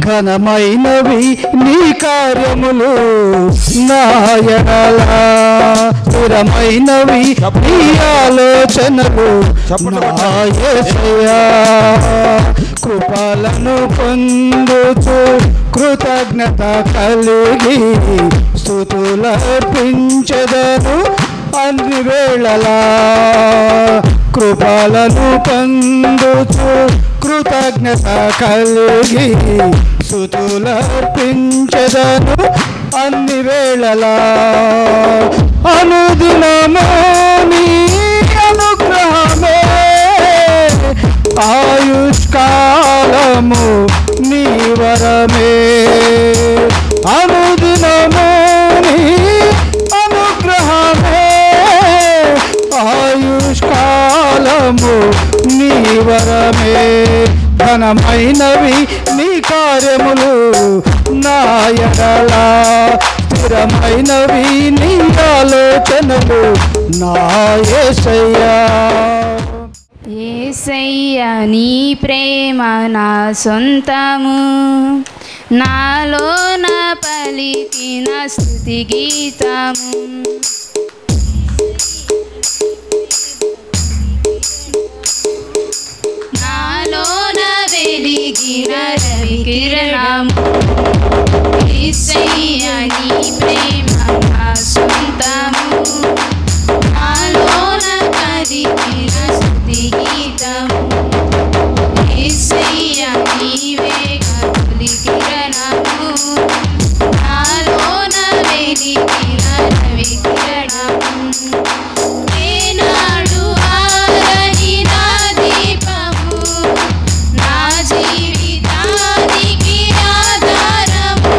ఘనమైనవి నీ కార్యములు నాయనల స్థిరమైనవి నీ ఆలోచనలు నా యేసయ్యా కృపలను పొందుతూ కృతజ్ఞత కలిగి స్థుతులర్పించదను అన్ని వేళలా కృపలను పొందుచు కృతజ్ఞత కలిగి స్థుతులర్పించదను అన్ని వేళలా అనుదినము నీ అనుగ్రహమే ఆయుష్కాలము నీ వరమే అనుదినము నీ అనుగ్రహమే ఆయుష్కాలము నీ వరమే ఘనమైనవి నీ కార్యములు నాయనలా స్థిరమైనవి నీ ఆలోచనలు నా యేసయ్యా ఏసయ్య నీ ప్రేమ నా సొంతము నాలో నా పలికిన స్థుతి గీతము నాలో నా వెలిగిన రవి కిరణము ఏసయ్య నీ ప్రేమ నా సొంతము నాలోన కదిలిన స్తుతి గీతము యేసయ్య నీవే కదులి కిరణము నాలోన వెలిగిన రవి కిరణము ఏనాడు ఆరని నా దీపము నా జీవితానికి ఆధారము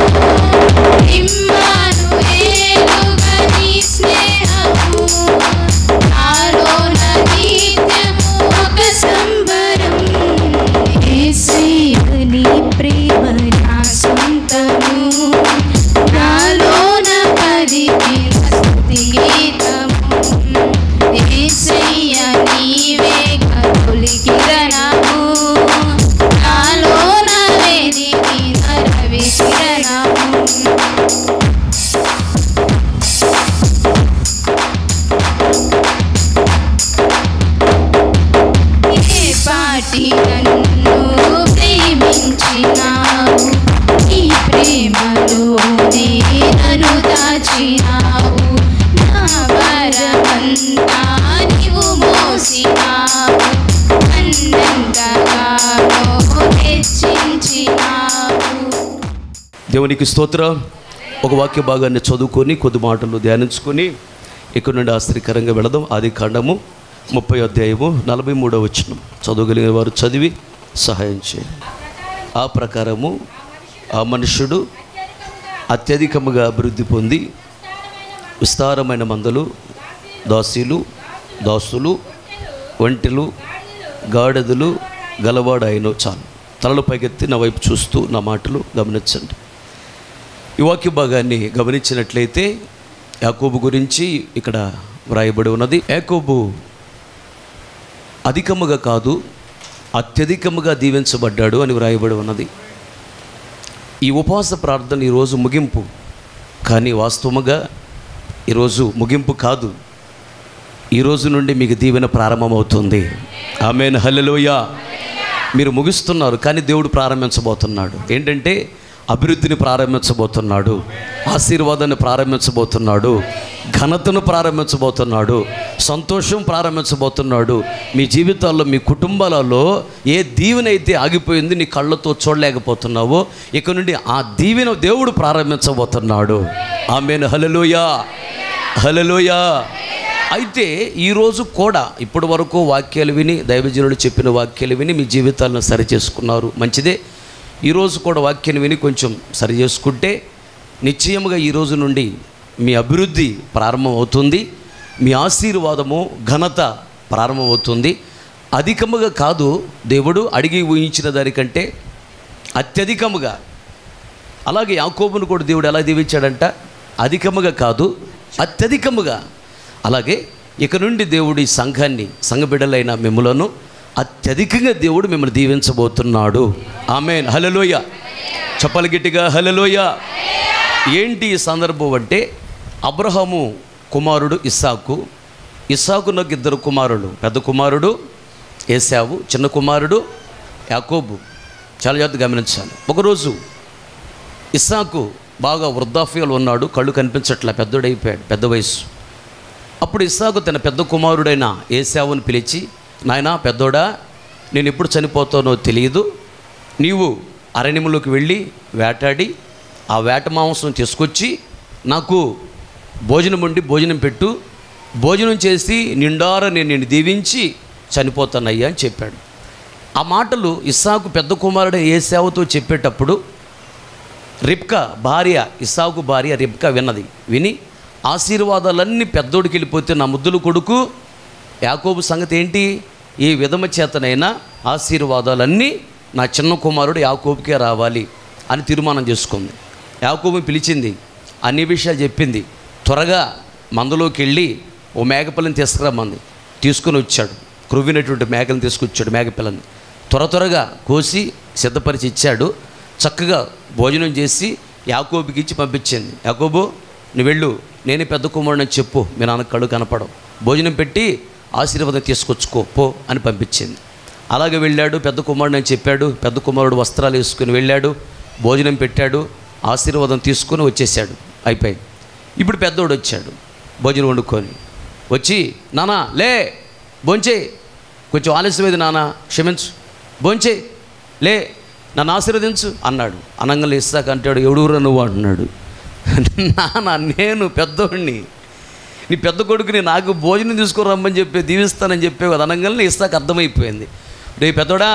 ఇమ్మానుయేలుగా నీ స్నేహము నాలోన నిత్యము ఒక సంబరం యేసయ్య నీ ప్రేమ నా సొంతము నాలోన పలికిన స్తుతి గీతము యేసయ్య నీవే కరులి కిరణము నాలోన వెలిగిన రవి కిరణము ఏ పాటి నన్ను ప్రేమించినావు ఈ ప్రేమలో నన్ను దాచినావు నా వరమంతా నీవు మోసినావు అన్నంతగానో హెచ్చించినావు దేవునికి స్తోత్రం ఒక వాక్య భాగాన్ని చదువుకొని కొద్ది మాటలు ధ్యానించుకొని ఇక్కడ నుండి ఆశ్చర్యకరంగా వెళదాం ఆది కాండము ముప్పై అధ్యాయము నలభై మూడవ వచనం చదవగలిగిన వారు చదివి సహాయం చేయండి ఆ ప్రకారము ఆ మనుషుడు అత్యధికముగా అభివృద్ధి పొంది విస్తారమైన మందలు దాసీలు దాసులు ఒంటెలు గాడిదలు గలవాడాయనో చాలు తలలు పైకెత్తి నా వైపు చూస్తూ నా మాటలు గమనించండి ఈ వాక్య భాగాన్ని గమనించినట్లయితే యాకోబు గురించి ఇక్కడ వ్రాయబడి ఉన్నది యాకోబు అధికముగా కాదు అత్యధికముగా దీవించబడ్డాడు అని వ్రాయబడి ఉన్నది ఈ ఉపవాస ప్రార్థన ఈరోజు ముగింపు కానీ వాస్తవముగా ఈరోజు ముగింపు కాదు ఈ రోజు నుండి మీకు దీవెన ప్రారంభమవుతుంది ఆమెన్ హల్లెలూయా మీరు ముగిస్తున్నారు కానీ దేవుడు ప్రారంభించబోతున్నాడు ఏంటంటే అభివృద్ధిని ప్రారంభించబోతున్నాడు ఆశీర్వాదాన్ని ప్రారంభించబోతున్నాడు ఘనతను ప్రారంభించబోతున్నాడు సంతోషం ప్రారంభించబోతున్నాడు మీ జీవితాల్లో మీ కుటుంబాలలో ఏ దీవెనైతే ఆగిపోయింది నీ కళ్ళతో చూడలేకపోతున్నావో ఇక నుండి ఆ దీవెన దేవుడు ప్రారంభించబోతున్నాడు ఆమెను హలలోయా హలలోయా అయితే ఈరోజు కూడా ఇప్పటి వరకు వాక్యాలు విని దైవజనుడు చెప్పిన వాక్యాలు విని మీ జీవితాలను సరి చేసుకున్నారు మంచిదే ఈరోజు కూడా వాక్యాన్ని విని కొంచెం సరి చేసుకుంటే నిశ్చయముగా ఈ రోజు నుండి మీ అభివృద్ధి ప్రారంభం అవుతుంది మీ ఆశీర్వాదము ఘనత ప్రారంభమవుతుంది అధికముగా కాదు దేవుడు అడిగి ఊహించిన దానికంటే అత్యధికముగా అలాగే యాకోబును కూడా దేవుడు ఎలా దీవించాడంట అధికముగా కాదు అత్యధికముగా అలాగే ఇక నుండి దేవుడి సంఘాన్ని సంఘబిడ్డలైన మిమ్మలను అత్యధికంగా దేవుడు మిమ్మల్ని దీవించబోతున్నాడు ఆమెన్ హలలోయ చెప్పలు గట్టిగా హలలోయ ఏంటి ఈ సందర్భం అంటే అబ్రహము కుమారుడు ఇస్సాకు ఇస్సాకు నాకు ఇద్దరు కుమారుడు పెద్ద కుమారుడు ఏసావు చిన్న కుమారుడు యాకోబు చాలా జాగ్రత్త గమనించాలి ఒకరోజు ఇస్సాకు బాగా వృద్ధాప్యంలో ఉన్నాడు కళ్ళు కనిపించట్లే పెద్దోడైపోయాడు పెద్ద వయసు అప్పుడు ఇస్సాకు తన పెద్ద కుమారుడైన ఏసావుని పిలిచి నాయనా పెద్దోడా నేను ఎప్పుడు చనిపోతానో తెలియదు నీవు అరణ్యంలోకి వెళ్ళి వేటాడి ఆ వేట మాంసం తీసుకొచ్చి నాకు భోజనం వండి భోజనం పెట్టు భోజనం చేసి నిండార నేను నిన్ను దీవించి చనిపోతానయ్యా అని చెప్పాడు ఆ మాటలు ఇస్సాకు పెద్ద కుమారుడు ఏసావుతో చెప్పేటప్పుడు రిబ్కా భార్య ఇస్సాకు భార్య రిబ్కా విన్నది విని ఆశీర్వాదాలన్నీ పెద్దోడికి వెళ్ళిపోతే నా ముద్దులు కొడుకు యాకోబు సంగతి ఏంటి ఈ విధమ చేతనైనా ఆశీర్వాదాలన్నీ నా చిన్న కుమారుడు యాకోబుకే రావాలి అని తీర్మానం చేసుకుంది యాకోబు పిలిచింది అన్ని విషయాలు చెప్పింది త్వరగా మందలోకి వెళ్ళి ఓ మేకపిల్లని తీసుకురమ్మంది తీసుకుని వచ్చాడు క్రువ్వినటువంటి మేకలను తీసుకొచ్చాడు మేకపిల్లని త్వర త్వరగా కోసి సిద్ధపరిచి ఇచ్చాడు చక్కగా భోజనం చేసి యాకోబుకి ఇచ్చి పంపించింది యాకోబు నువ్వు వెళ్ళు నేనే పెద్ద కుమారుడు అని చెప్పు మీ నాన్న కళ్ళు కనపడవు భోజనం పెట్టి ఆశీర్వాదం తీసుకొచ్చుకో పో అని పంపించింది అలాగే వెళ్ళాడు పెద్ద కుమారుడు అని చెప్పాడు పెద్ద కుమారుడు వస్త్రాలు వేసుకుని వెళ్ళాడు భోజనం పెట్టాడు ఆశీర్వాదం తీసుకుని వచ్చేసాడు అయిపోయింది ఇప్పుడు పెద్దోడు వచ్చాడు భోజనం వండుకొని వచ్చి నానా లే భోంచే కొంచెం ఆలస్యమైంది నాన్న క్షమించు భోంచే లే నన్ను ఆశీర్వదించు అన్నాడు అనంగంలో ఇస్తాక అంటాడు ఎవడూరా నువ్వు అంటున్నాడు నాన్న నేను పెద్దోడిని నీ పెద్ద కొడుకుని నాకు భోజనం తీసుకురమ్మని చెప్పి దీవిస్తానని చెప్పే కదా అనంగల్ని ఇస్తాక అర్థమైపోయింది రే పెద్దోడా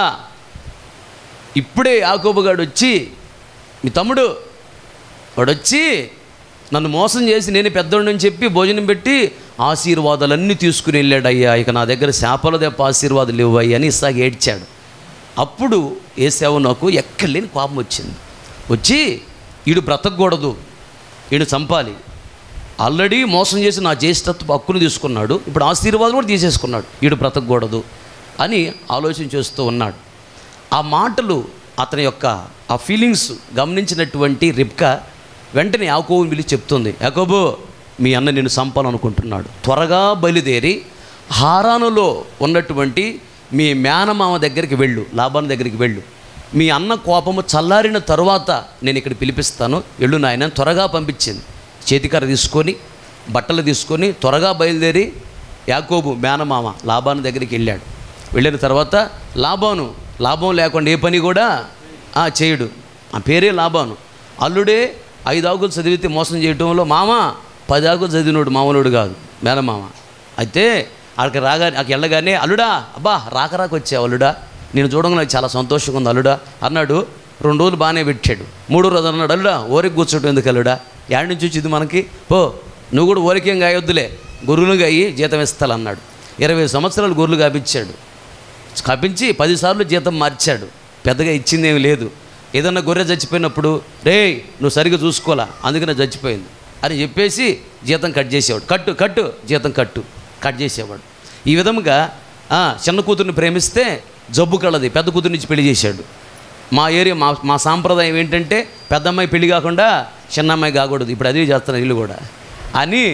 ఇప్పుడే యాకోబుగాడు వచ్చి మీ తమ్ముడు వాడు వచ్చి నన్ను మోసం చేసి నేను పెద్దోడిని చెప్పి భోజనం పెట్టి ఆశీర్వాదాలన్నీ తీసుకుని వెళ్ళాడు అయ్యా ఇక నా దగ్గర శాపల దెబ్బ ఆశీర్వాదాలు ఇవ్వయ్యా అని ఇస్తాక ఏడ్చాడు అప్పుడు ఏసావు నాకు ఎక్కడలేని కోపం వచ్చింది వచ్చి ఈడు బ్రతకూడదు ఈడు చంపాలి ఆల్రెడీ మోసం చేసి నా జ్యేష్ఠత్వ హక్కును తీసుకున్నాడు ఇప్పుడు ఆశీర్వాదం కూడా తీసేసుకున్నాడు ఈడు బ్రతకూడదు అని ఆలోచన చేస్తూ ఉన్నాడు ఆ మాటలు అతని యొక్క ఆ ఫీలింగ్స్ గమనించినటువంటి రిబ్కా వెంటనే యాకోబుని పిలిచి చెప్తుంది యాకోబు మీ అన్న నేను చంపాలనుకుంటున్నాడు త్వరగా బయలుదేరి హారానులో ఉన్నటువంటి మీ మేనమామ దగ్గరికి వెళ్ళు లాభాన్ దగ్గరికి వెళ్ళు మీ అన్న కోపము చల్లారిన తరువాత నేను ఇక్కడ పిలిపిస్తాను వెళ్ళు నాయన త్వరగా పంపించింది చేతికర్ర తీసుకొని బట్టలు తీసుకొని త్వరగా బయలుదేరి యాకోబు మేనమామ లాభాను దగ్గరికి వెళ్ళాడు వెళ్ళిన తర్వాత లాభాను లాభం లేకుండా ఏ పని కూడా ఆ, చేయడు ఆ పేరే లాభాను అల్లుడే ఐదు ఆకులు చదివితే మోసం చేయటంలో మామ పది ఆకులు చదివినోడు మామూలుడు కాదు మేనమామ అయితే అక్కడికి రాగా అక్కడికి వెళ్ళగానే అల్లుడా అబ్బా రాక రాక వచ్చావు అల్లుడా నేను చూడంగా నాకు చాలా సంతోషంగా ఉంది అల్లుడా అన్నాడు రెండు రోజులు బాగానే పెట్టాడు మూడో రోజు అన్నాడు అల్లుడా ఓరికి కూర్చోటం ఎందుకు అల్లుడా యాడ్ నుంచి వచ్చింది మనకి పో నువ్వు కూడా ఓరికేం గాయొద్దులే గొర్రెలుగా అయ్యి జీతం ఇస్తాను అన్నాడు ఇరవై సంవత్సరాలు గొర్రెలు కాపించాడు కప్పించి పదిసార్లు జీతం మార్చాడు పెద్దగా ఇచ్చిందేమి లేదు ఏదన్నా గొర్రె చచ్చిపోయినప్పుడు రే నువ్వు సరిగ్గా చూసుకోవాలా అందుకనే చచ్చిపోయింది అని చెప్పేసి జీతం కట్ చేసేవాడు కట్టు కట్టు జీతం కట్టు కట్ చేసేవాడు ఈ విధముగా ఆ, చిన్న కూతుర్ని ప్రేమిస్తే జబ్బు కలది పెద్ద కూతురు నుంచి పెళ్లి చేశాడు మా ఏరియా మా మా సాంప్రదాయం ఏంటంటే పెద్ద అమ్మాయి పెళ్లి కాకుండా చిన్న అమ్మాయి కాకూడదు ఇప్పుడు అదే చేస్తున్నారు వీళ్ళు కూడా అని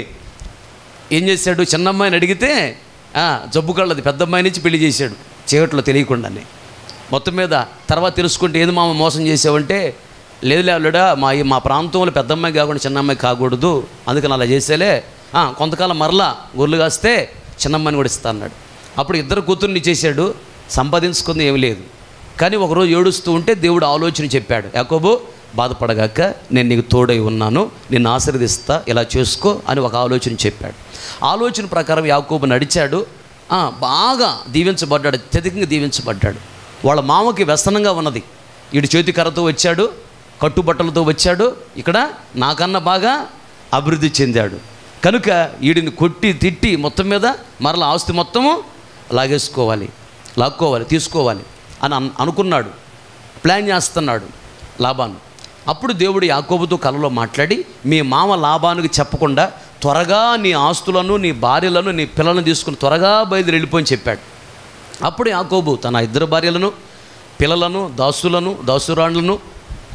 ఏం చేశాడు చిన్న అమ్మాయిని అడిగితే ఆ, జబ్బు కళ్ళది పెద్ద అమ్మాయి నుంచి పెళ్లి చేశాడు చీకట్లో తెలియకుండానే మొత్తం మీద తర్వాత తెలుసుకుంటే ఏది మామ మోసం చేసావంటే లేదు లేవుడా మా ఈ- మా ప్రాంతంలో పెద్ద అమ్మాయి కాకుండా చిన్న అమ్మాయి కాకూడదు అందుకని అలా చేసేలే ఆ, కొంతకాలం మరలా గొర్రెలు కాస్తే చిన్న అమ్మాయిని కూడా ఇస్తా అన్నాడు అప్పుడు ఇద్దరు కూతుర్ని చేశాడు సంపాదించుకుంది ఏమి లేదు కానీ ఒకరోజు ఏడుస్తూ ఉంటే దేవుడు ఆలోచన చెప్పాడు యాకోబు బాధపడగాక నేను నీకు తోడై ఉన్నాను నిన్ను ఆశీర్వదిస్తా ఇలా చేసుకో అని ఒక ఆలోచన చెప్పాడు ఆలోచన ప్రకారం యాకోబు నడిచాడు ఆ, బాగా దీవించబడ్డాడు అత్యధికంగా దీవించబడ్డాడు వాళ్ళ మామకి వ్యసనంగా ఉన్నది వీడు చేతి కర్రతో వచ్చాడు కట్టుబట్టలతో వచ్చాడు ఇక్కడ నాకన్నా బాగా అభివృద్ధి చెందాడు కనుక వీడిని కొట్టి తిట్టి మొత్తం మీద మరల ఆస్తి మొత్తము లాగేసుకోవాలి లాక్కోవాలి తీసుకోవాలి అని అన్- అనుకున్నాడు ప్లాన్ చేస్తున్నాడు లాభాను అప్పుడు దేవుడు యాకోబుతో కలలో మాట్లాడి మీ మామ లాభానికి చెప్పకుండా త్వరగా నీ ఆస్తులను నీ భార్యలను నీ పిల్లలను తీసుకుని త్వరగా బయలుదేరి వెళ్ళిపోని చెప్పాడు అప్పుడు యాకోబు తన ఇద్దరు భార్యలను పిల్లలను దాసులను దాసురాండ్లను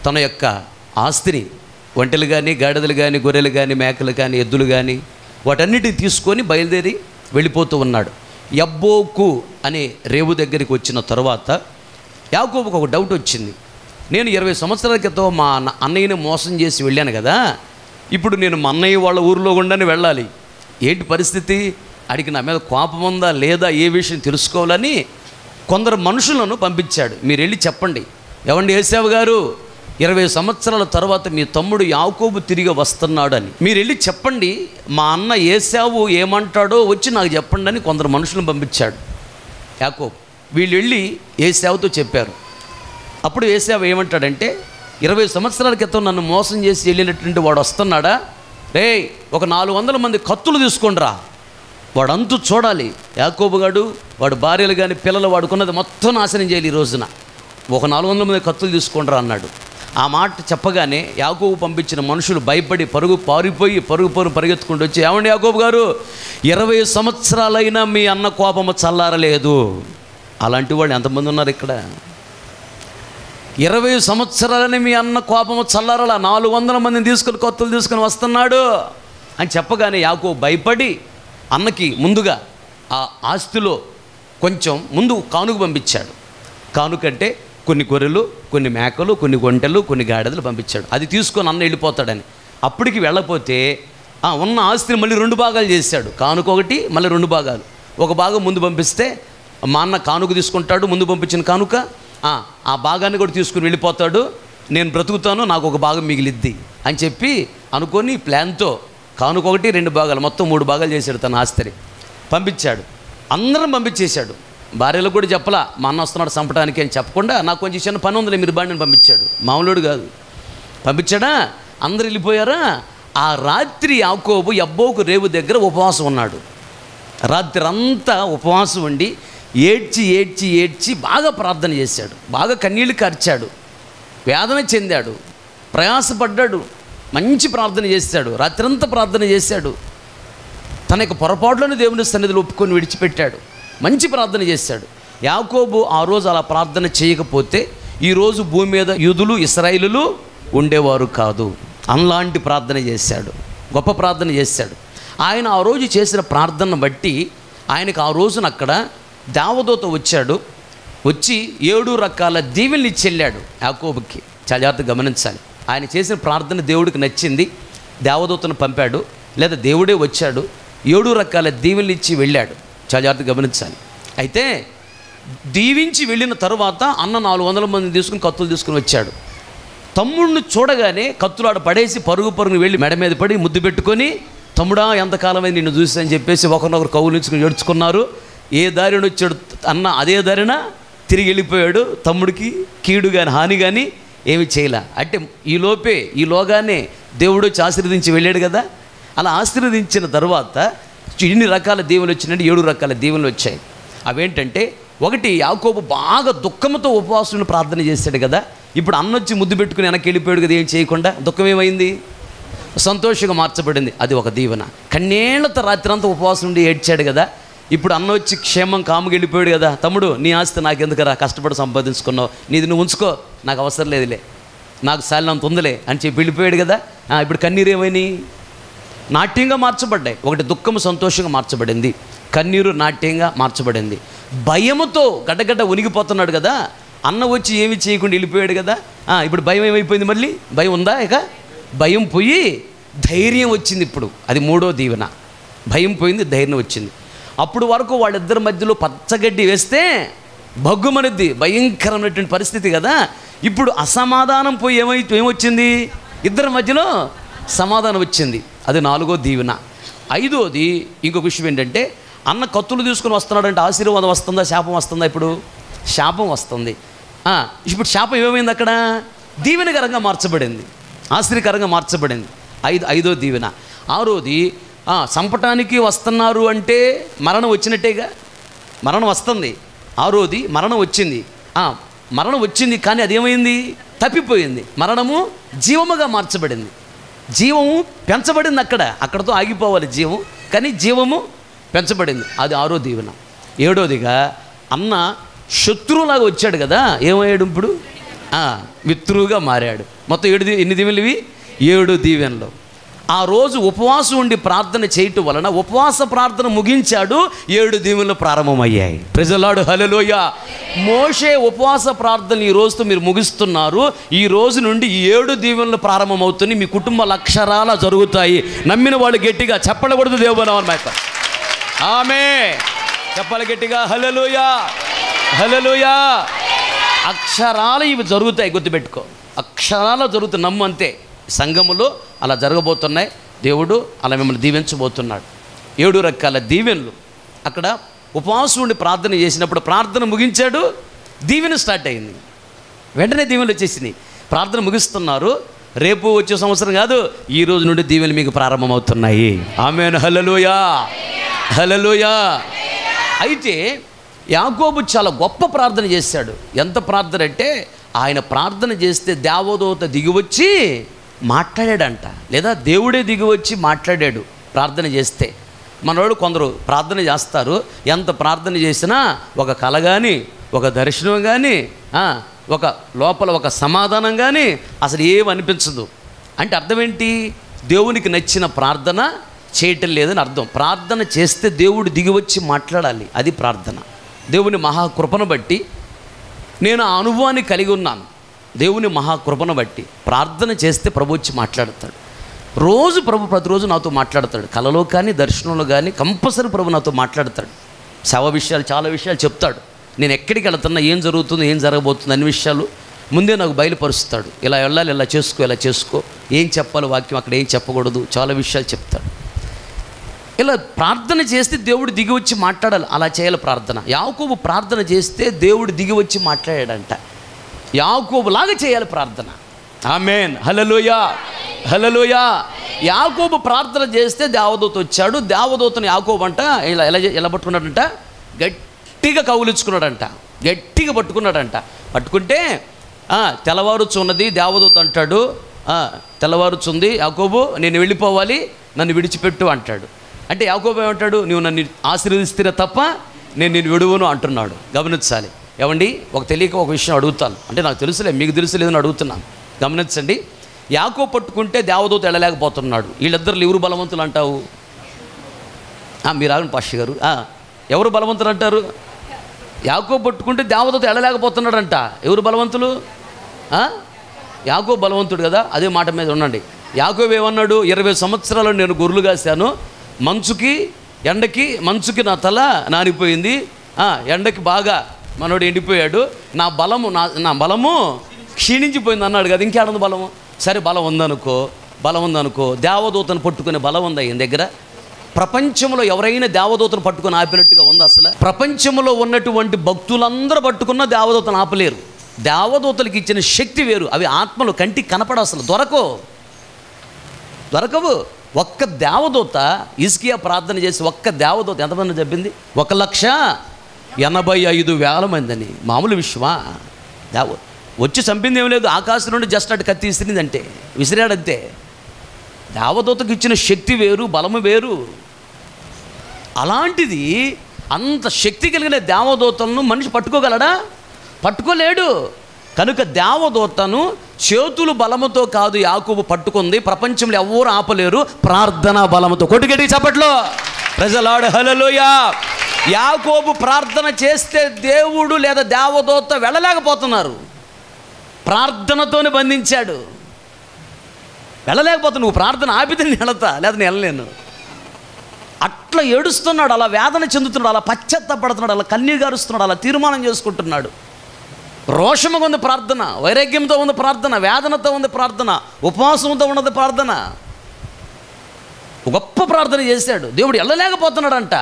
తన యొక్క ఆస్తిని ఒంటెలు కానీ గాడిదలు కానీ గొర్రెలు కానీ మేకలు కానీ ఎద్దులు కానీ వాటన్నిటిని తీసుకొని బయలుదేరి వెళ్ళిపోతూ ఉన్నాడు యబ్బోకు అనే రేవు దగ్గరికి వచ్చిన తర్వాత యాకోబుకు ఒక డౌట్ వచ్చింది నేను ఇరవై సంవత్సరాల క్రితం మా అన్న అన్నయ్యని మోసం చేసి వెళ్ళాను కదా ఇప్పుడు నేను మా అన్నయ్య వాళ్ళ ఊరిలో ఉండని వెళ్ళాలి ఏంటి పరిస్థితి అడిగి నా మీద కోపం ఉందా లేదా ఏ విషయం తెలుసుకోవాలని కొందరు మనుషులను పంపించాడు మీరు వెళ్ళి చెప్పండి ఎవండి ఏసావు గారు ఇరవై సంవత్సరాల తర్వాత మీ తమ్ముడు యాకోబు తిరిగి వస్తున్నాడు అని మీరు వెళ్ళి చెప్పండి మా అన్న ఏసావు ఏమంటాడో వచ్చి నాకు చెప్పండి అని కొందరు మనుషులను పంపించాడు యాకోబు వీళ్ళు వెళ్ళి ఏసావుతో చెప్పారు అప్పుడు ఏసావు ఏమంటాడంటే ఇరవై సంవత్సరాల క్రితం నన్ను మోసం చేసి వెళ్ళినటువంటి వాడు వస్తున్నాడా రే ఒక నాలుగు వందల మంది కత్తులు తీసుకొనిరా వాడు అంతు చూడాలి యాకోబు గాడు వాడు భార్యలు కానీ పిల్లలు వాడుకున్నది మొత్తం నాశనం చేయాలి ఈ రోజున ఒక నాలుగు వందల మంది కత్తులు తీసుకొనిరా అన్నాడు ఆ మాట చెప్పగానే యాకోబు పంపించిన మనుషులు భయపడి పరుగు పారిపోయి పరుగు పరుగు పరిగెత్తుకుంటూ వచ్చి ఏమండి యాకోబు గారు ఇరవై సంవత్సరాలైనా మీ అన్న కోపము చల్లారలేదు అలాంటి వాళ్ళు ఎంతమంది ఉన్నారు ఇక్కడ ఇరవై సంవత్సరాలని మీ అన్న కోపము చల్లారలా నాలుగు వందల మందిని తీసుకుని కొత్తలు తీసుకుని వస్తున్నాడు అని చెప్పగానే యాకో భయపడి అన్నకి ముందుగా ఆ ఆస్తిలో కొంచెం ముందు కానుక పంపించాడు కానుకంటే కొన్ని గొర్రెలు కొన్ని మేకలు కొన్ని గొంటెలు కొన్ని గాడిదలు పంపించాడు అది తీసుకొని అన్న వెళ్ళిపోతాడని అప్పటికి వెళ్ళకపోతే ఆ ఉన్న ఆస్తిని మళ్ళీ రెండు భాగాలు చేశాడు కానుక ఒకటి మళ్ళీ రెండు భాగాలు ఒక భాగం ముందు పంపిస్తే మా అన్న కానుక తీసుకుంటాడు ముందు పంపించిన కానుక ఆ, ఆ భాగాన్ని కూడా తీసుకుని వెళ్ళిపోతాడు నేను బ్రతుకుతాను నాకు ఒక భాగం మిగిలిద్ది అని చెప్పి అనుకొని ప్లాన్తో కానుక ఒకటి రెండు భాగాలు మొత్తం మూడు భాగాలు చేశాడు తన ఆస్తిని పంపించాడు అందరం పంపించేశాడు భార్యలకు కూడా చెప్పలా మా అన్న వస్తున్నాడు చంపడానికి అని చెప్పకుండా నాకు కొంచెం చిన్న పని ఉందిలే మీరు బాండిని పంపించాడు మామూలుడు కాదు పంపించాడా అందరు వెళ్ళిపోయారా ఆ రాత్రి యాకోబు యబ్బోకు రేవు దగ్గర ఉపవాసం ఉన్నాడు రాత్రి అంతా ఉపవాసం ఉండి ఏడ్చి ఏడ్చి ఏడ్చి బాగా ప్రార్థన చేశాడు బాగా కన్నీళ్ళు కార్చాడు వేదన చెందాడు ప్రయాసపడ్డాడు మంచి ప్రార్థన చేశాడు రాత్రంతా ప్రార్థన చేశాడు తన యొక్క పొరపాట్లను దేవుని సన్నిధిలో ఒప్పుకొని విడిచిపెట్టాడు మంచి ప్రార్థన చేశాడు యాకోబు ఆ రోజు అలా ప్రార్థన చేయకపోతే ఈరోజు భూమి మీద యూదులు ఇస్రాయిలులు ఉండేవారు కాదు అలాంటి ప్రార్థన చేశాడు గొప్ప ప్రార్థన చేశాడు ఆయన ఆ రోజు చేసిన ప్రార్థనను బట్టి ఆయనకు ఆ రోజున అక్కడ దేవదూత వచ్చాడు వచ్చి ఏడు రకాల దీవెల్ని ఇచ్చి వెళ్ళాడు యాకోబుకి చాలా జాగ్రత్తగా గమనించాలి ఆయన చేసిన ప్రార్థన దేవుడికి నచ్చింది దేవదూతను పంపాడు లేదా దేవుడే వచ్చాడు ఏడు రకాల దీవెనలు ఇచ్చి వెళ్ళాడు చాలా జాగ్రత్తగా గమనించాలి అయితే దీవించి వెళ్ళిన తరువాత అన్న నాలుగు వందల మందిని తీసుకుని కత్తులు తీసుకుని వచ్చాడు తమ్ముడిని చూడగానే కత్తులు ఆడ పడేసి పరుగు పరుగుని వెళ్ళి మెడ మీద పడి ముద్దు పెట్టుకొని తమ్ముడా ఎంతకాలమై నిన్ను చూసి అని చెప్పేసి ఒకరినొకరు కౌలించుకుని ఏడ్చుకున్నారు ఏ దారిని వచ్చాడు అన్న అదే దారిన తిరిగి వెళ్ళిపోయాడు తమ్ముడికి కీడు కానీ హాని కానీ ఏమి చేయలే అంటే ఈ లోపే ఈ లోగానే దేవుడు వచ్చి ఆశీర్వదించి వెళ్ళాడు కదా అలా ఆశీర్వదించిన తర్వాత ఇన్ని రకాల దీవెనలు వచ్చినట్టు ఏడు రకాల దీవెనలు వచ్చాయి అవేంటంటే ఒకటి యాకోబు బాగా దుఃఖంతో ఉపవాసం ప్రార్థన చేశాడు కదా ఇప్పుడు అన్న వచ్చి ముద్దు పెట్టుకుని వెనక్కి వెళ్ళిపోయాడు కదా ఏం చేయకుండా దుఃఖం ఏమైంది సంతోషంగా మార్చబడింది అది ఒక దీవెన కన్నేళ్లతో రాత్రంతా ఉపవాసం ఉండి ఏడ్చాడు కదా ఇప్పుడు అన్న వచ్చి క్షేమం కాముకి వెళ్ళిపోయాడు కదా తమ్ముడు నీ ఆస్తి నాకెందుకురా కష్టపడి సంపాదించుకున్నావు నీది నువ్వు ఉంచుకో నాకు అవసరం లేదులే నాకు సాలినంత ఉందిలే అని చెప్పి వెళ్ళిపోయాడు కదా ఆ, ఇప్పుడు కన్నీరు ఏమైనాయి నాట్యంగా మార్చబడ్డాయి ఒకటి దుఃఖము సంతోషంగా మార్చబడింది కన్నీరు నాట్యంగా మార్చబడింది భయముతో గడ్డగడ్డ ఉనిగిపోతున్నాడు కదా అన్న వచ్చి ఏమి చేయకుండా వెళ్ళిపోయాడు కదా ఆ, ఇప్పుడు భయం ఏమైపోయింది మళ్ళీ భయం ఉందా ఇక భయం పోయి ధైర్యం వచ్చింది ఇప్పుడు అది మూడో దీవెన భయం పోయింది ధైర్యం వచ్చింది అప్పుడు వరకు వాళ్ళిద్దరి మధ్యలో పచ్చగడ్డి వేస్తే భగ్గుమనిద్ది భయంకరమైనటువంటి పరిస్థితి కదా ఇప్పుడు అసమాధానం పోయి ఏమై ఏమొచ్చింది ఇద్దరి మధ్యలో సమాధానం వచ్చింది అది నాలుగో దీవెన ఐదోది ఇంకొక విషయం ఏంటంటే అన్న కత్తులు తీసుకుని వస్తున్నాడంటే ఆశీర్వాదం వస్తుందా శాపం వస్తుందా ఇప్పుడు శాపం వస్తుంది ఆ, ఇప్పుడు శాపం ఏమైంది అక్కడ దీవెనకరంగా మార్చబడింది ఆశ్చర్యకరంగా మార్చబడింది ఐదు ఐదో దీవెన ఆరోది ఆ, చంపటానికి వస్తున్నారు అంటే మరణం వచ్చినట్టేగా మరణం వస్తుంది ఆరోది మరణం వచ్చింది ఆ, మరణం వచ్చింది కానీ అదేమైంది తప్పిపోయింది మరణము జీవముగా మార్చబడింది జీవము పెంచబడింది అక్కడ అక్కడతో ఆగిపోవాలి జీవం కానీ జీవము పెంచబడింది అది ఆరో దీవెన ఏడోదిగా అన్న శత్రువులాగా వచ్చాడు కదా ఏమయ్యాడు ఇప్పుడు ఆ, మిత్రువుగా మారాడు మొత్తం ఏడు దీ- ఎన్ని దీవెనలు ఇవి ఏడు దీవెనలు ఆ రోజు ఉపవాసం ఉండి ప్రార్థన చేయటం వలన ఉపవాస ప్రార్థన ముగించాడు ఏడు దీవెనలు ప్రారంభమయ్యాయి ప్రజలాడు హలలోయ మోషే ఉపవాస ప్రార్థన ఈ రోజుతో మీరు ముగిస్తున్నారు ఈ రోజు నుండి ఈ ఏడు దీవెనలు ప్రారంభమవుతున్నాయి మీ కుటుంబ అక్షరాల జరుగుతాయి నమ్మిన వాళ్ళు గట్టిగా చెప్పకూడదు దేవుబలం మాట ఆమె చెప్పాలి గట్టిగా హలలుయా హలలుయా అక్షరాలు ఇవి జరుగుతాయి గుర్తుపెట్టుకో అక్షరాలు జరుగుతాయి నమ్ము అంతే సంఘములో అలా జరగబోతున్నాయి దేవుడు అలా మిమ్మల్ని దీవించబోతున్నాడు ఏడు రకాల దీవెనలు అక్కడ ఉపవాసం ఉండి ప్రార్థన చేసినప్పుడు ప్రార్థన ముగించాడు దీవెన స్టార్ట్ అయింది వెంటనే దీవెనలు వచ్చేసినాయి ప్రార్థన ముగిస్తున్నారు రేపు వచ్చే సంవత్సరం కాదు ఈ రోజు నుండి దీవెనలు మీకు ప్రారంభమవుతున్నాయి ఆమెను హలలుయా హలలుయా అయితే యాకోబు చాలా గొప్ప ప్రార్థన చేశాడు ఎంత ప్రార్థన అంటే ఆయన ప్రార్థన చేస్తే దేవదూత దిగివచ్చి మాట్లాడాడంట లేదా దేవుడే దిగివచ్చి మాట్లాడాడు ప్రార్థన చేస్తే మనోడు కొందరు ప్రార్థన చేస్తారు ఎంత ప్రార్థన చేసినా ఒక కళ కానీ ఒక దర్శనం కానీ ఒక లోపల ఒక సమాధానం కానీ అసలు ఏం అనిపించదు అంటే అర్థం ఏంటి దేవునికి నచ్చిన ప్రార్థన చేయటం లేదని అర్థం ప్రార్థన చేస్తే దేవుడు దిగివచ్చి మాట్లాడాలి అది ప్రార్థన దేవుని మహాకృపను బట్టి నేను ఆ అనుభవాన్ని కలిగి ఉన్నాను దేవుని మహాకృపను బట్టి ప్రార్థన చేస్తే ప్రభు వచ్చి మాట్లాడతాడు రోజు ప్రభు ప్రతిరోజు నాతో మాట్లాడతాడు కలలో కానీ దర్శనంలో కానీ కంపల్సరీ ప్రభు నాతో మాట్లాడతాడు శవ విషయాలు చాలా విషయాలు చెప్తాడు నేను ఎక్కడికి వెళ్తున్నా ఏం జరుగుతుందో ఏం జరగబోతుంది అన్ని విషయాలు ముందే నాకు బయలుపరుస్తాడు ఇలా వెళ్ళాలి ఇలా చేసుకో ఇలా చేసుకో ఏం చెప్పాలి వాక్యం అక్కడ ఏం చెప్పకూడదు చాలా విషయాలు చెప్తాడు ఇలా ప్రార్థన చేస్తే దేవుడు దిగి వచ్చి మాట్లాడాలి అలా చేయాలి ప్రార్థన యాకోబు ప్రార్థన చేస్తే దేవుడు దిగి వచ్చి మాట్లాడాడంట యాకోబు లాగా చేయాలి ప్రార్థన ఆమెన్ హలలోయ హలలోయ యాకోబు ప్రార్థన చేస్తే దేవదూత వచ్చాడు దేవదూతను యాకోబు అంట ఇలా ఎలా చే- ఎలా పట్టుకున్నాడంట గట్టిగా కౌలించుకున్నాడంట గట్టిగా పట్టుకున్నాడంట పట్టుకుంటే "ఆ, తెల్లవారుచున్నది దేవదూత అంటాడు "ఆ, తెల్లవారుచుంది యాకోబు నేను వెళ్ళిపోవాలి నన్ను విడిచిపెట్టు అంటాడు అంటే యాకోబు ఏమంటాడు నువ్వు నన్ను ఆశీర్వదిస్తే తప్ప నేను నేను విడువను అంటున్నాడు గమనించాలి ఏమండి ఒక తెలియక ఒక విషయం అడుగుతాను అంటే నాకు తెలుసులే మీకు తెలుసులేదని అడుగుతున్నాను గమనించండి యాకో పట్టుకుంటే దేవదూత వెళ్ళలేకపోతున్నాడు వీళ్ళిద్దరు ఎవరు బలవంతులు అంటావు ఆ, మీరు ఆగండి పాషి గారు ఆ, ఎవరు బలవంతులు అంటారు యాకో పట్టుకుంటే దేవదూత వెళ్ళలేకపోతున్నాడంట ఎవరు బలవంతులు ఆ? యాకో బలవంతుడు కదా అదే మాట మీద ఉండండి యాకోబు ఏమన్నాడు ఇరవై సంవత్సరాలు నేను గొర్రెలు కాశాను మంచుకి ఎండకి మంచుకి నా తల నానిపోయింది ఆ, ఎండకి బాగా మనోడు ఎండిపోయాడు నా బలము నా నా బలము క్షీణించిపోయింది అన్నాడు కదా ఇంకేడుంది బలము సరే బలం ఉందనుకో బలం ఉందనుకో దేవదూతను పట్టుకునే బలం ఉందా ఈయన దగ్గర ప్రపంచంలో ఎవరైనా దేవదూతను పట్టుకొని ఆపినట్టుగా ఉంది అసలు ప్రపంచంలో ఉన్నటువంటి భక్తులందరూ పట్టుకున్న దేవదూతను ఆపలేరు దేవదూతలకు ఇచ్చిన శక్తి వేరు అవి ఆత్మలు కంటికి కనపడ అసలు దొరకవు దొరకవు ఒక్క దేవదూత ఇస్కియా ప్రార్థన చేసి ఒక్క దేవదూత ఎంతమంది చెప్పింది ఒక లక్ష ఎనభై ఐదు వేల మందిని మామూలు విషయమా దేవ వచ్చి చంపింది ఏం లేదు ఆకాశం నుండి జస్ట్ అటు కత్తి విసిరిందంటే విసిరాడంతే దేవదూతకు ఇచ్చిన శక్తి వేరు బలము వేరు అలాంటిది అంత శక్తి కలిగిన దేవదూతలను మనిషి పట్టుకోగలడా పట్టుకోలేడు కనుక దేవదూతను చేతులు బలముతో కాదు యాకోబు పట్టుకుంది ప్రపంచంలో ఎవరు ఆపలేరు ప్రార్థనా బలముతో కొట్టుకెట్టి చప్పట్లో ప్రజలాడు హలలోయా యాకోబు ప్రార్థన చేస్తే దేవుడు లేదా దేవదూత వెళ్ళలేకపోతున్నారు ప్రార్థనతోనే బంధించాడు వెళ్ళలేకపోతే నువ్వు ప్రార్థన ఆపితే నేను వెళతా లేదా నేను వెళ్ళలేను అట్లా ఏడుస్తున్నాడు అలా వేదన చెందుతున్నాడు అలా పశ్చాత్తపడుతున్నాడు అలా కన్నీరు గారుస్తున్నాడు అలా తీర్మానం చేసుకుంటున్నాడు రోషముగా ఉంది ప్రార్థన వైరాగ్యంతో ఉంది ప్రార్థన వేదనతో ఉంది ప్రార్థన ఉపవాసంతో ఉన్నది ప్రార్థన గొప్ప ప్రార్థన చేశాడు దేవుడు వెళ్ళలేకపోతున్నాడంట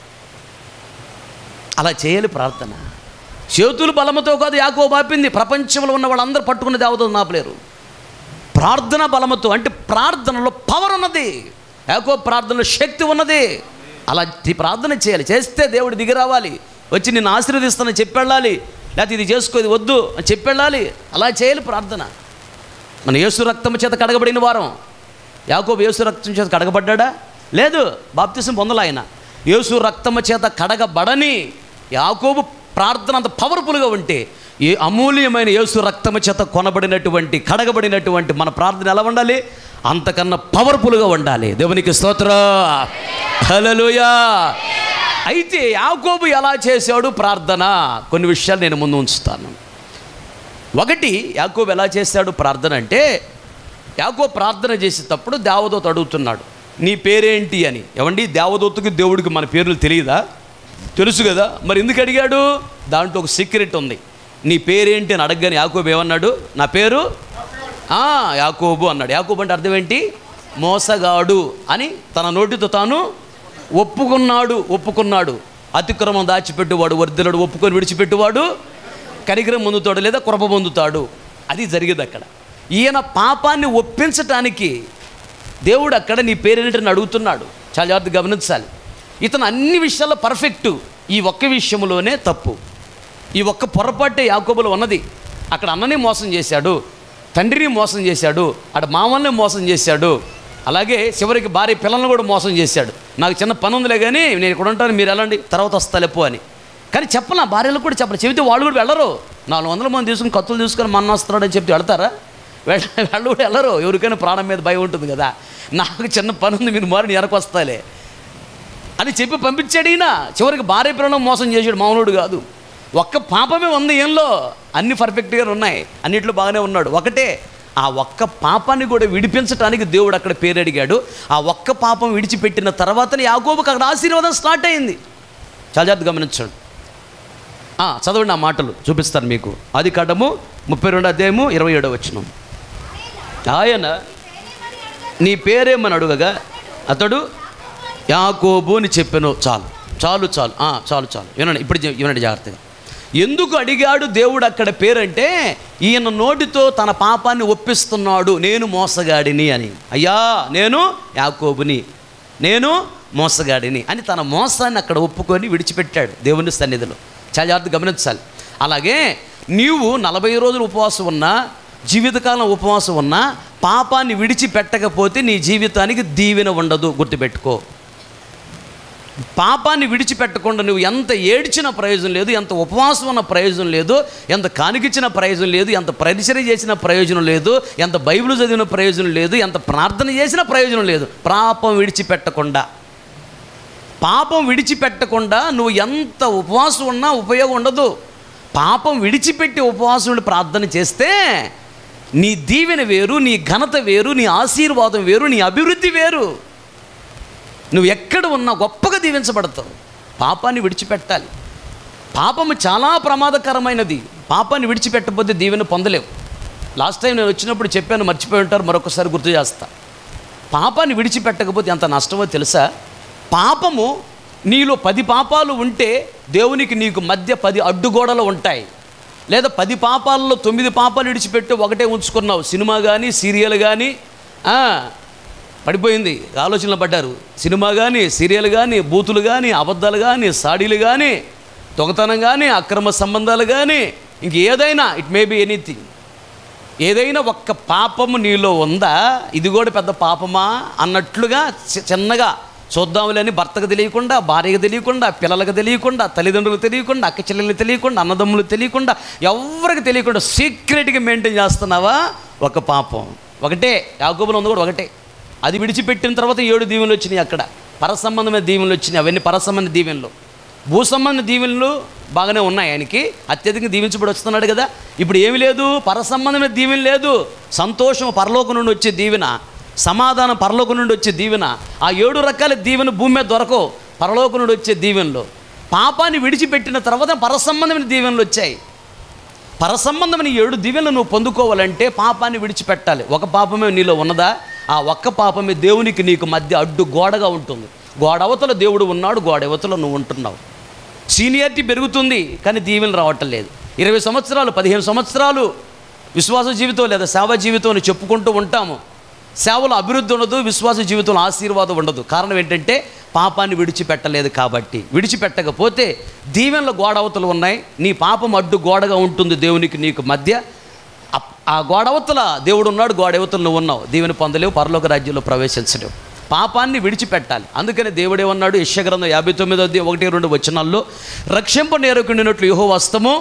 అలా చేయాలి ప్రార్థన చేతులు బలముతో కాదు యాకో బాపింది ప్రపంచంలో ఉన్న వాళ్ళందరూ పట్టుకున్న దేవతలు నాపలేరు ప్రార్థన బలముతో అంటే ప్రార్థనలో పవర్ ఉన్నది యాకో ప్రార్థనలో శక్తి ఉన్నది అలా ఈ ప్రార్థన చేయాలి చేస్తే దేవుడు దిగి రావాలి వచ్చి నిన్ను ఆశీర్వదిస్తానని చెప్పెళ్ళాలి లేకపోతే ఇది చేసుకో ఇది వద్దు అని చెప్పెళ్ళాలి అలా చేయాలి ప్రార్థన మన యేసు రక్తము చేత కడగబడిన వారం యాకోబు యేసు రక్తం చేత కడగబడ్డా లేదు బాప్తిసం పొందల ఆయన యేసు రక్తము చేత కడగబడని యాకోబు ప్రార్థన అంత పవర్ఫుల్గా ఉంటే ఏ అమూల్యమైన యేసు రక్తము చేత కొనబడినటువంటి కడగబడినటువంటి మన ప్రార్థన ఎలా ఉండాలి అంతకన్నా పవర్ఫుల్గా ఉండాలి దేవునికి స్తోత్ర హల్లెలూయా అయితే యాకోబు ఎలా చేశాడు ప్రార్థన కొన్ని విషయాలు నేను ముందు ఉంచుతాను ఒకటి యాకోబు ఎలా చేశాడు ప్రార్థన అంటే యాకో ప్రార్థన చేసేటప్పుడు దేవదూత అడుగుతున్నాడు నీ పేరేంటి అని ఏమండి దేవదూతకి దేవుడికి మన పేర్లు తెలియదా తెలుసు కదా మరి ఎందుకు అడిగాడు దాంట్లో ఒక సీక్రెట్ ఉంది నీ పేరేంటి అని అడగగానే యాకోబు ఏమన్నాడు నా పేరు ఆ, యాకోబు అన్నాడు యాకోబు అంటే అర్థం ఏంటి మోసగాడు అని తన నోటితో తాను ఒప్పుకున్నాడు ఒప్పుకున్నాడు అతిక్రమం దాచిపెట్టువాడు వర్ధిలడు ఒప్పుకొని విడిచిపెట్టువాడు కనికరం పొందుతాడు లేదా కృప పొందుతాడు అది జరిగేది అక్కడ ఈయన పాపాన్ని ఒప్పించటానికి దేవుడు అక్కడ నీ పేరేంటని అడుగుతున్నాడు చాలా జాగ్రత్త గమనించాలి ఇతను అన్ని విషయాల్లో పర్ఫెక్ట్ ఈ ఒక్క విషయంలోనే తప్పు ఈ ఒక్క పొరపాటే యాకోబులో ఉన్నది అక్కడ అన్నని మోసం చేశాడు తండ్రిని మోసం చేశాడు అక్కడ మామల్ని మోసం చేశాడు అలాగే చివరికి భార్య పిల్లల్ని కూడా మోసం చేశాడు నాకు చిన్న పని ఉందిలే కానీ నేను ఇక్కడ ఉంటాను మీరు వెళ్ళండి తర్వాత వస్తాలేపో అని కానీ చెప్పలా భార్యలకు కూడా చెప్పరు చెబితే వాళ్ళు కూడా వెళ్ళరు నాలుగు వందల మంది తీసుకుని కత్తులు తీసుకొని మన్న వస్తున్నాడని చెప్పి వెళ్తారా వెళ్ళ వాళ్ళు కూడా వెళ్ళరు ఎవరికైనా ప్రాణం మీద భయం ఉంటుంది కదా నాకు చిన్న పని ఉంది మీరు మారి వెనక వస్తాలే అని చెప్పి పంపించాడు ఈయన చివరికి భార్య పిల్లలను మోసం చేశాడు మామూలుడు కాదు ఒక్క పాపమే ఉంది ఏంలో అన్ని పర్ఫెక్ట్గా ఉన్నాయి అన్నిట్లో బాగానే ఉన్నాడు ఒకటే ఆ ఒక్క పాపాన్ని కూడా విడిపించడానికి దేవుడు అక్కడ పేరు అడిగాడు ఆ ఒక్క పాపం విడిచిపెట్టిన తర్వాతనే యాకోబుకి అక్కడ ఆశీర్వాదం స్టార్ట్ అయింది చాలా జాగ్రత్త గమనించండి ఆ, చదవండి ఆ మాటలు చూపిస్తాను మీకు అది కడము ముప్పై రెండు అధ్యాయము ఇరవై ఏడో వచ్చిన ఆయన నీ పేరేమని అడుగగా అతడు యాకోబు అని చెప్పాను చాలు చాలు చాలు ఆ, చాలు చాలు వినండి ఇప్పుడు చె- వినండి జాగ్రత్తగా ఎందుకు అడిగాడు దేవుడు అక్కడ పేరంటే ఈయన నోటితో తన పాపాన్ని ఒప్పిస్తున్నాడు నేను మోసగాడిని అని అయ్యా నేను యాకోబుని నేను మోసగాడిని అని తన మోసాన్ని అక్కడ ఒప్పుకొని విడిచిపెట్టాడు దేవుని సన్నిధిలో చాలా జాగ్రత్త గమనించాలి అలాగే నీవు నలభై రోజులు ఉపవాసం ఉన్నా జీవితకాలం ఉపవాసం ఉన్నా పాపాన్ని విడిచిపెట్టకపోతే నీ జీవితానికి దీవెన ఉండదు గుర్తుపెట్టుకో పాపాన్ని విడిచిపెట్టకుండా నువ్వు ఎంత ఏడ్చిన ప్రయోజనం లేదు ఎంత ఉపవాసం ఉన్న ప్రయోజనం లేదు ఎంత కానికిచ్చిన ప్రయోజనం లేదు ఎంత పరిచర్య చేసిన ప్రయోజనం లేదు ఎంత బైబిల్ చదివిన ప్రయోజనం లేదు ఎంత ప్రార్థన చేసిన ప్రయోజనం లేదు పాపం విడిచిపెట్టకుండా పాపం విడిచిపెట్టకుండా నువ్వు ఎంత ఉపవాసం ఉన్నా ఉపయోగం ఉండదు పాపం విడిచిపెట్టి ఉపవాసం ఉండి ప్రార్థన చేస్తే నీ దీవెన వేరు నీ ఘనత వేరు నీ ఆశీర్వాదం వేరు నీ అభివృద్ధి వేరు నువ్వు ఎక్కడ ఉన్నా గొప్పగా దీవించబడతావు పాపాన్ని విడిచిపెట్టాలి పాపము చాలా ప్రమాదకరమైనది పాపాన్ని విడిచిపెట్టకపోతే దీవెన పొందలేవు లాస్ట్ టైం నేను వచ్చినప్పుడు చెప్పాను మర్చిపోయి ఉంటారు మరొకసారి గుర్తు చేస్తా పాపాన్ని విడిచిపెట్టకపోతే ఎంత నష్టమో తెలుసా పాపము నీలో పది పాపాలు ఉంటే దేవునికి నీకు మధ్య పది అడ్డుగోడలు ఉంటాయి లేదా పది పాపాలలో తొమ్మిది పాపాలు విడిచిపెట్టి ఒకటే ఉంచుకున్నావు సినిమా కానీ సీరియల్ కానీ పడిపోయింది ఆలోచనలు పడ్డారు సినిమా కానీ సీరియల్ కానీ బూతులు కానీ అబద్ధాలు కానీ సాడీలు కానీ దొంగతనం కానీ అక్రమ సంబంధాలు కానీ ఇంక ఏదైనా ఇట్ మే బి ఎనీథింగ్ ఏదైనా ఒక్క పాపము నీలో ఉందా ఇది కూడా పెద్ద పాపమా అన్నట్లుగా చి- చిన్నగా చూద్దాంలే అని భర్తకు తెలియకుండా భార్యకు తెలియకుండా పిల్లలకు తెలియకుండా తల్లిదండ్రులకు తెలియకుండా అక్క చెల్లెలకు తెలియకుండా అన్నదమ్ములు తెలియకుండా ఎవరికి తెలియకుండా సీక్రెట్గా మెయింటైన్ చేస్తున్నావా ఒక పాపం ఒకటే యాగోబులు ఉంది కూడా ఒకటే అది విడిచిపెట్టిన తర్వాత ఏడు దీవెనలు వచ్చినాయి అక్కడ పరసంబంధమైన దీవెనలు వచ్చినాయి అవన్నీ పరసంబంధ దీవెనలు భూ సంబంధ దీవెనలు బాగానే ఉన్నాయి ఆయనకి అత్యధికంగా దీవించబడి వస్తున్నాడు కదా ఇప్పుడు ఏమి లేదు పరసంబంధమైన దీవెన లేదు సంతోషం పరలోకం నుండి వచ్చే దీవెన సమాధానం పరలోకం నుండి వచ్చే దీవెన ఆ ఏడు రకాల దీవెన భూమి మీద దొరకవు పరలోకం నుండి వచ్చే దీవెనలు పాపాన్ని విడిచిపెట్టిన తర్వాత పరసంబంధమైన దీవెనలు వచ్చాయి పరసంబంధమైన ఏడు దీవెనలు నువ్వు పొందుకోవాలంటే పాపాన్ని విడిచిపెట్టాలి ఒక పాపమే నీలో ఉన్నదా ఆ ఒక్క పాపమే దేవునికి నీకు మధ్య అడ్డు గోడగా ఉంటుంది గోడ అవతల దేవుడు ఉన్నాడు గోడ అవతల నువ్వు ఉంటున్నావు సీనియారిటీ పెరుగుతుంది కానీ దీవెనలు రావటం లేదు ఇరవై సంవత్సరాలు పదిహేను సంవత్సరాలు విశ్వాస జీవితం లేదా సేవా జీవితం అని చెప్పుకుంటూ ఉంటాము సేవలో అభివృద్ధి ఉండదు విశ్వాస జీవితంలో ఆశీర్వాదం ఉండదు కారణం ఏంటంటే పాపాన్ని విడిచిపెట్టలేదు కాబట్టి విడిచిపెట్టకపోతే దీవెనల గోడ అవతలు ఉన్నాయి నీ పాపం అడ్డు గోడగా ఉంటుంది దేవునికి నీకు మధ్య అప్- ఆ గోడవతల దేవుడు ఉన్నాడు గోడవతలు నువ్వు ఉన్నావు దీవెని పొందలేవు పరలోక రాజ్యంలో ప్రవేశించలేవు పాపాన్ని విడిచిపెట్టాలి అందుకని దేవుడే ఉన్నాడు యశ్యగ్రంథం యాభై తొమ్మిదో అధ్యాయం ఒకటి రెండు వచనాల్లో రక్షింప నేరకుండినట్లు యుహో వస్తము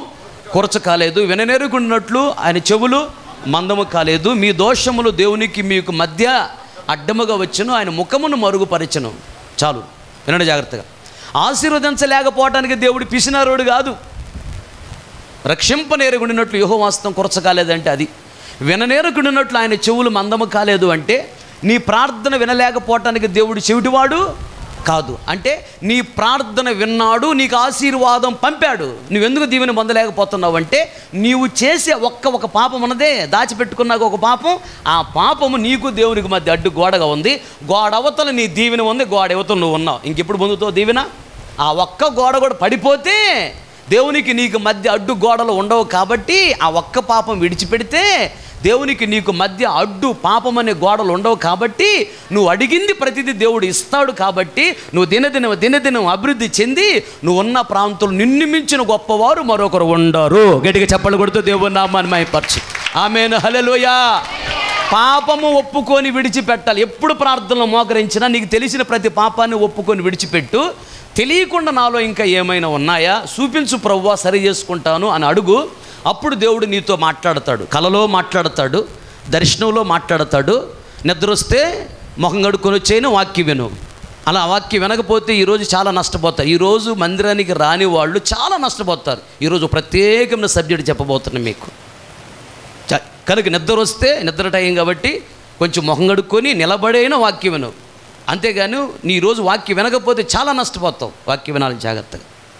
కొరచ కాలేదు విననేరుకున్నట్లు ఆయన చెవులు మందము కాలేదు మీ దోషములు దేవునికి మీకు మధ్య అడ్డముగా వచ్చును ఆయన ముఖమును మరుగుపరచను చాలు వినండి జాగ్రత్తగా ఆశీర్వదించలేకపోవటానికి దేవుడు పిసినారోడు కాదు రక్షింపనేరుగుండినట్లు యుహో వాస్తవం కొరచకాలేదంటే అది విననేరుకుండినట్లు ఆయన చెవులు మందము కాలేదు అంటే నీ ప్రార్థన వినలేకపోవటానికి దేవుడు చెవిటివాడు కాదు అంటే నీ ప్రార్థన విన్నాడు నీకు ఆశీర్వాదం పంపాడు నువ్వెందుకు దీవెని పొందలేకపోతున్నావు అంటే నీవు చేసే ఒక్క ఒక పాపం ఉన్నదే దాచిపెట్టుకున్నాక ఒక పాపం ఆ పాపము నీకు దేవునికి మధ్య అడ్డు గోడగా ఉంది గోడ అవతల నీ దీవెన ఉంది గోడ అవతల నువ్వు ఉన్నావు ఇంకెప్పుడు పొందుతావు దీవెన ఆ ఒక్క గోడ కూడా పడిపోతే దేవునికి నీకు మధ్య అడ్డు గోడలు ఉండవు కాబట్టి ఆ ఒక్క పాపం విడిచిపెడితే దేవునికి నీకు మధ్య అడ్డు పాపం అనే గోడలు ఉండవు కాబట్టి నువ్వు అడిగింది ప్రతిదీ దేవుడు ఇస్తాడు కాబట్టి నువ్వు దినదినం దినదినం అభివృద్ధి చెంది నువ్వు ఉన్న ప్రాంతంలో నిన్ను మించిన గొప్పవారు మరొకరు ఉండరు గట్టిగా చెప్పలు కొడుతూ దేవుని నామాన్ని మైపరచు ఆమెను హలలోయా పాపము ఒప్పుకొని విడిచిపెట్టాలి ఎప్పుడు ప్రార్థనలో మోకరించినా నీకు తెలిసిన ప్రతి పాపాన్ని ఒప్పుకొని విడిచిపెట్టు తెలియకుండా నాలో ఇంకా ఏమైనా ఉన్నాయా చూపించు ప్రవ్వా సరి చేసుకుంటాను అని అడుగు అప్పుడు దేవుడు నీతో మాట్లాడతాడు కలలో మాట్లాడతాడు దర్శనంలో మాట్లాడతాడు నిద్ర వస్తే మొహం కడుక్కొని వచ్చేను వాక్యం విను అలా ఆ వాక్యం వినకపోతే ఈరోజు చాలా నష్టపోతారు ఈరోజు మందిరానికి రాని వాళ్ళు చాలా నష్టపోతారు ఈరోజు ప్రత్యేకమైన సబ్జెక్ట్ చెప్పబోతున్నాను మీకు చ- కనుక నిద్ర వస్తే నిద్ర టైం కాబట్టి కొంచెం మొహం కడుక్కొని నిలబడైన వాక్యం విను అంతేగాని నీ రోజు వాక్యం వినకపోతే చాలా నష్టపోతావు వాక్యం వినాలి జాగ్రత్తగా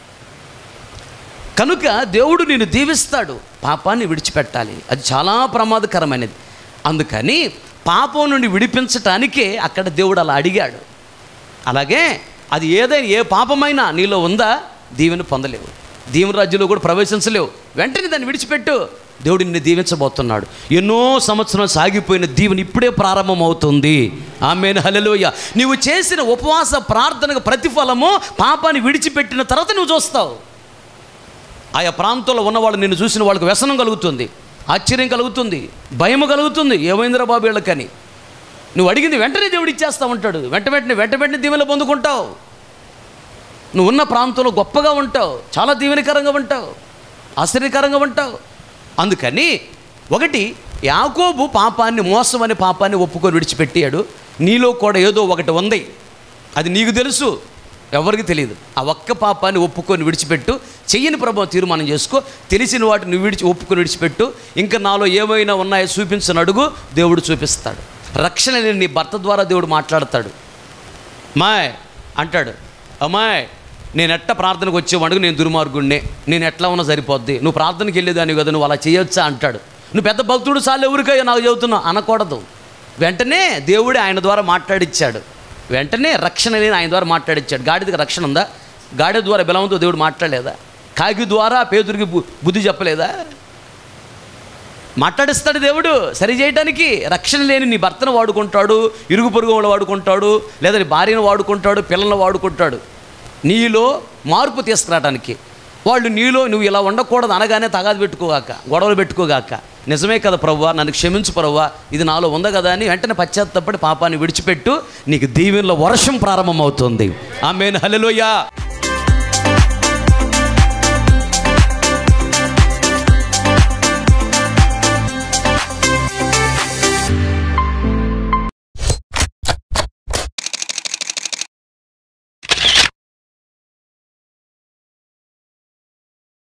కనుక దేవుడు నిన్ను దీవిస్తాడు పాపాన్ని విడిచిపెట్టాలి అది చాలా ప్రమాదకరమైనది అందుకని పాపం నుండి విడిపించటానికే అక్కడ దేవుడు అలా అడిగాడు అలాగే అది ఏదైనా ఏ పాపమైనా నీలో ఉందా దీవెన పొందలేవు దీవెన రాజ్యంలో కూడా ప్రవేశించలేవు వెంటనే దాన్ని విడిచిపెట్టు దేవుడు నిన్ను దీవించబోతున్నాడు ఎన్నో సంవత్సరాలు సాగిపోయిన దీవెన ఇప్పుడే ప్రారంభమవుతుంది ఆమెను హలలోయ నీవు చేసిన ఉపవాస ప్రార్థనకు ప్రతిఫలము పాపాన్ని విడిచిపెట్టిన తర్వాత నువ్వు చూస్తావు ఆయా ప్రాంతంలో ఉన్నవాళ్ళు నిన్ను చూసిన వాళ్ళకి వ్యసనం కలుగుతుంది ఆశ్చర్యం కలుగుతుంది భయం కలుగుతుంది ఏమైందిరా బాబు వీళ్ళకని నువ్వు అడిగింది వెంటనే దేవుడు ఇచ్చేస్తా ఉంటాడు వెంట వెంటనే వెంట వెంటనే దీవెనలు పొందుకుంటావు నువ్వు ఉన్న ప్రాంతంలో గొప్పగా ఉంటావు చాలా దీవెనకరంగా ఉంటావు ఆశ్చర్యకరంగా ఉంటావు అందుకని ఒకటి యాకోబు పాపాన్ని మోసం అనే పాపాన్ని ఒప్పుకొని విడిచిపెట్టాడు నీలో కూడా ఏదో ఒకటి ఉంది అది నీకు తెలుసు ఎవరికి తెలియదు ఆ ఒక్క పాపాన్ని ఒప్పుకొని విడిచిపెట్టు చెయ్యని ప్రభావం తీర్మానం చేసుకో తెలిసిన వాటిని నువ్వు విడిచి ఒప్పుకొని విడిచిపెట్టు ఇంకా నాలో ఏమైనా ఉన్నాయో చూపించని అడుగు దేవుడు చూపిస్తాడు రక్షణ లేని నీ భర్త ద్వారా దేవుడు మాట్లాడతాడు మాయ్ అంటాడు అమ్మాయ్ నేను ఎట్ట ప్రార్థనకు వచ్చేవాడికి నేను దుర్మార్గుడినే నేను ఎట్లా ఉన్నా సరిపోద్ది నువ్వు ప్రార్థనకి వెళ్ళేదాన్ని కదా నువ్వు అలా చేయొచ్చా అంటాడు నువ్వు పెద్ద భక్తుడు చాలు ఎవరికయ్యా నాకు చెబుతున్నావు అనకూడదు వెంటనే దేవుడే ఆయన ద్వారా మాట్లాడిచ్చాడు వెంటనే రక్షణ లేని ఆయన ద్వారా మాట్లాడిచ్చాడు గాడిదకి రక్షణ ఉందా గాడిద ద్వారా బెలవంతో దేవుడు మాట్లాడలేదా కాకి ద్వారా పేదరికి బు- బుద్ధి చెప్పలేదా మాట్లాడిస్తాడు దేవుడు సరి చేయడానికి రక్షణ లేని నీ భర్తను వాడుకుంటాడు ఇరుగు పొరుగు వాళ్ళు వాడుకుంటాడు లేదా నీ భార్యను వాడుకుంటాడు పిల్లలను వాడుకుంటాడు నీలో మార్పు తీసుకురావడానికి వాళ్ళు నీలో నువ్వు ఇలా ఉండకూడదు అనగానే తగాదు పెట్టుకోగాక గొడవలు పెట్టుకోగాక నిజమే కదా ప్రవ్వా నన్ను క్షమించు ప్రవ్వా ఇది నాలో ఉంది కదా అని వెంటనే పశ్చాత్తపడి పాపాన్ని విడిచిపెట్టు నీకు దీవెనలో వర్షం ప్రారంభమవుతుంది ఆమెను హల్లెలూయా